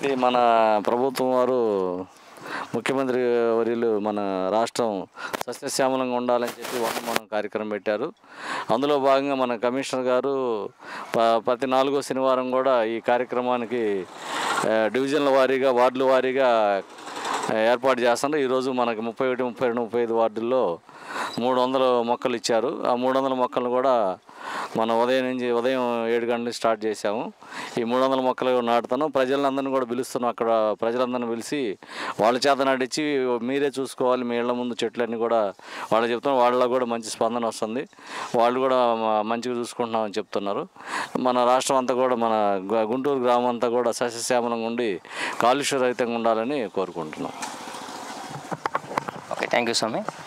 ఇది మన ప్రభుత్వం వారు ముఖ్యమంత్రి వర్యులు మన రాష్ట్రం సస్యశ్యామలంగా ఉండాలని చెప్పి వనమనం కార్యక్రమం పెట్టారు అందులో భాగంగా మన కమిషనర్ గారు ప- ప్రతి నాలుగో శనివారం కూడా ఈ కార్యక్రమానికి ఆ, డివిజన్ల వారీగా వార్డుల వారీగా ఆ, ఏర్పాటు చేస్తున్నారు ఈరోజు మనకి ముప్పై ఒకటి ముప్పై రెండు ముప్పై ఐదు వార్డుల్లో మూడు వందల మొక్కలు ఇచ్చారు ఆ మూడు వందల మొక్కలు కూడా మనం ఉదయం నుంచి ఉదయం ఏడు గంటల నుంచి స్టార్ట్ చేసాము ఈ మూడు వందల మొక్కలు నాటుతాను ప్రజలందరినీ కూడా పిలుస్తున్నాం అక్కడ ప్రజలందరిని పిలిచి వాళ్ళ చేత నాటించి మీరే చూసుకోవాలి మీ ఇళ్ళ ముందు చెట్లన్నీ కూడా వాళ్ళు చెప్తున్నారు వాళ్ళలో కూడా మంచి స్పందన వస్తుంది వాళ్ళు కూడా మ- మంచిగా చూసుకుంటున్నామని చెప్తున్నారు మన రాష్ట్రం అంతా కూడా మన గు- గుంటూరు గ్రామం అంతా కూడా సస్యశ్యామలంగా ఉండి కాలుష్య రహితంగా ఉండాలని కోరుకుంటున్నాం ఓకే థ్యాంక్ యూ స్వామి